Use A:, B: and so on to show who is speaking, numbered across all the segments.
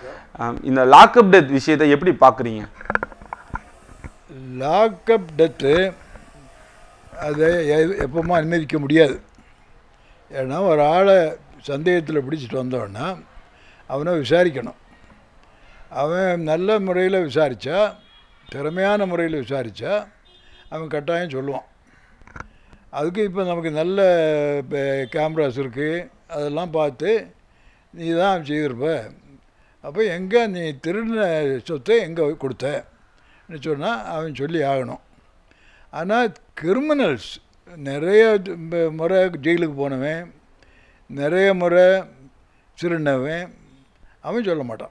A: ஆம், இந்த lockup death விஷயத்தை எப்படி பார்க்குறீங்க
B: லாக்அப் டெத்து அதை எ- எப்பவுமே அனுமதிக்க முடியாது ஏன்னா ஒரு ஆளை சந்தேகத்தில் பிடிச்சிட்டு வந்தோன்னா அவனை விசாரிக்கணும் அவன் நல்ல முறையில் விசாரித்தா திறமையான முறையில் விசாரித்தா அவன் கட்டாயம் சொல்லுவான் அதுக்கு இப்போ நமக்கு நல்ல கேமராஸ் இருக்குது அதெல்லாம் பார்த்து நீ தான் செய்திருப்ப அப்போ எங்கே நீ திருடின சொத்தை எங்கே கொடுத்த சொன்னால் அவன் சொல்லி ஆகணும் ஆனால் கிரிமினல்ஸ் நிறைய ம- முறை ஜெயிலுக்கு போனவன் நிறைய முறை திருடினவன் அவன் சொல்ல மாட்டான்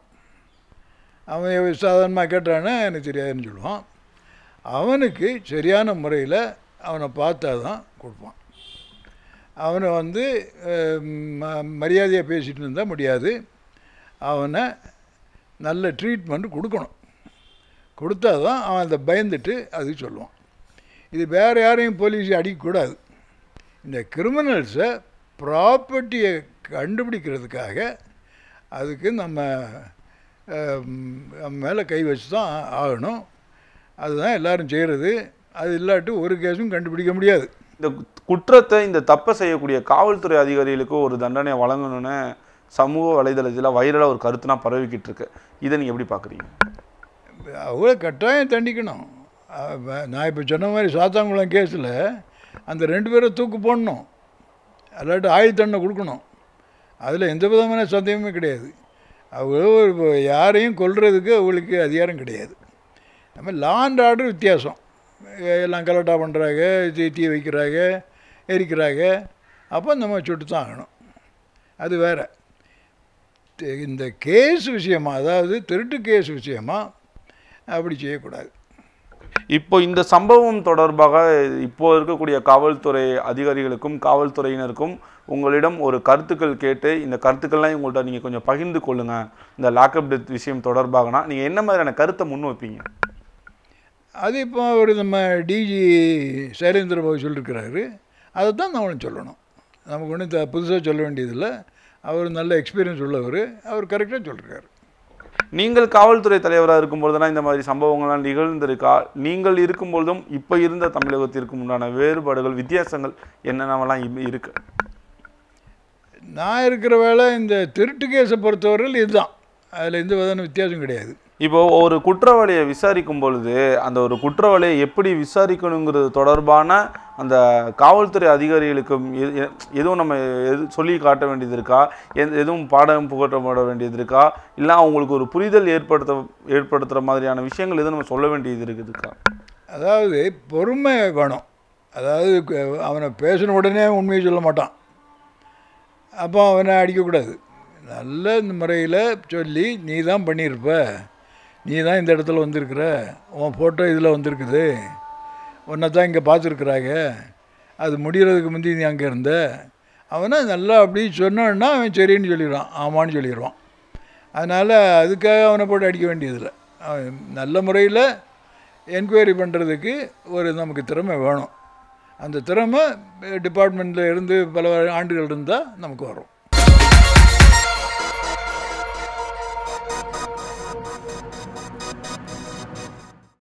B: அவன் சாதாரணமாக கேட்டானா எனக்கு தெரியாதுன்னு சொல்லுவான் அவனுக்கு சரியான முறையில் அவனை பார்த்தா தான் கொடுப்பான் அவனை வந்து அஹ், ம- மரியாதையாக பேசிட்டு இருந்தால் முடியாது அவனை நல்ல ட்ரீட்மெண்ட் கொடுக்கணும் கொடுத்தா தான் அவன் அதை பயந்துட்டு அதுக்கு சொல்லுவான் இது வேறு யாரையும் போலீஸ் அடிக்கக்கூடாது இந்த கிரிமினல்ஸை ப்ராப்பர்ட்டியை கண்டுபிடிக்கிறதுக்காக அதுக்கு நம்ம அஹ், நம்ம மேலே கை வச்சு தான் ஆகணும் அதுதான் எல்லாரும் செய்கிறது அது இல்லாட்டி ஒரு கேஸும் கண்டுபிடிக்க முடியாது
A: இந்த குற்றத்தை இந்த தப்பை செய்யக்கூடிய காவல்துறை அதிகாரிகளுக்கு ஒரு தண்டனை வழங்கணும்னு சமூக வலைதளத்தில் வைரலாக ஒரு கருத்துனா பரவிக்கிட்டு இருக்கு இதை நீங்கள் எப்படி பார்க்குறீங்க
B: அவங்கள கட்டாயம் தண்டிக்கணும் அஹ் நான் இப்போ சொன்ன மாதிரி சாத்தாங்குளம் கேஸில் அந்த ரெண்டு பேரை தூக்கு போடணும் அல்லாட்டி ஆயுள் தண்டனை கொடுக்கணும் அதில் எந்த விதமான சந்தேகமே கிடையாது அவங்க ஒரு யாரையும் கொல்றதுக்கு அவங்களுக்கு அதிகாரம் கிடையாது நம்ம லாண்ட் ஆர்டர் வித்தியாசம் எல்லாம் கலட்டா பண்ணுறாங்க தீ தீ வைக்கிறாங்க எரிக்கிறாங்க அப்போ நம்ம சுட்டு தான் ஆகணும் அது வேறு இந்த கேஸ் விஷயமா அதாவது திருட்டு கேஸ் விஷயமா அப்படி செய்யக்கூடாது
A: இப்போ இந்த சம்பவம் தொடர்பாக இப்போ இருக்கக்கூடிய காவல்துறை அதிகாரிகளுக்கும் காவல்துறையினருக்கும் உங்களிடம் ஒரு கருத்துக்கள் கேட்டு இந்த கருத்துக்கள்லாம் உங்கள்கிட்ட நீங்கள் கொஞ்சம் பகிர்ந்து கொள்ளுங்க இந்த லாக்அப் டெத் விஷயம் தொடர்பாகனா நீங்கள் என்ன மாதிரியான கருத்தை முன் வைப்பீங்க
B: அது இப்போ அவர் நம்ம டிஜி சைலேந்திர பாபு சொல்லியிருக்கிறாரு அதை தான் நம்மளும் சொல்லணும் நமக்கு ஒன்றும் த புதுசாக சொல்ல வேண்டியதில்லை அவர் நல்ல எக்ஸ்பீரியன்ஸ் உள்ளவர் அவர் கரெக்டாக சொல்லியிருக்காரு
A: நீங்கள் காவல்துறை தலைவராக இருக்கும்பொழுது தான் இந்த மாதிரி சம்பவங்கள்லாம் நிகழ்ந்திருக்கா நீங்கள் இருக்கும்பொழுதும் இப்போ இருந்த தமிழகத்திற்கும் உண்டான வேறுபாடுகள் வித்தியாசங்கள் என்னென்னவெல்லாம் இ- இருக்கு
B: நான் இருக்கிற வேலை இந்த திருட்டு கேஸை பொறுத்தவரையில் இதுதான் அதில் எந்த விதமான வித்தியாசம் கிடையாது
A: இப்போ ஒரு குற்றவாளியை விசாரிக்கும் பொழுது அந்த ஒரு குற்றவாளியை எப்படி விசாரிக்கணுங்கிறது தொடர்பான அந்த காவல்துறை அதிகாரிகளுக்கு எ- எ- எதுவும் நம்ம எது சொல்லி காட்ட வேண்டியது இருக்கா எது- எதுவும் பாடம் புகட்டப்பட வேண்டியது இருக்கா இல்லை அவங்களுக்கு ஒரு புரிதல் ஏற்படுத்த ஏற்படுத்துகிற மாதிரியான விஷயங்கள் எதுவும் நம்ம சொல்ல வேண்டியது இருக்குதுக்கா
B: அதாவது பொறுமை வேணும் அதாவது க- அவனை பேசின உடனே உண்மையை சொல்ல மாட்டான் அப்போ அவனை அடிக்கக்கூடாது நல்ல முறையில் சொல்லி நீ தான் பண்ணியிருப்ப நீ தான் இந்த இடத்துல வந்திருக்கிற உன் ஃபோட்டோ இதில் வந்திருக்குது உன்னை தான் இங்கே பார்த்துருக்குறாங்க அது முடிகிறதுக்கு முந்தி நீ அங்கே இருந்த அவனை நல்லா அப்படி சொன்னான்னா அவன் சரின்னு சொல்லிடுவான் ஆமான்னு சொல்லிடுவான் அதனால் அதுக்காக அவனை போட்டு அடிக்க வேண்டியதில்லை அவன் நல்ல முறையில் என்கொயரி பண்ணுறதுக்கு ஒரு நமக்கு திறமை வேணும் அந்த திறமை டிபார்ட்மெண்ட்டில் இருந்து பல ஆண்டுகள் இருந்தால் நமக்கு வரும்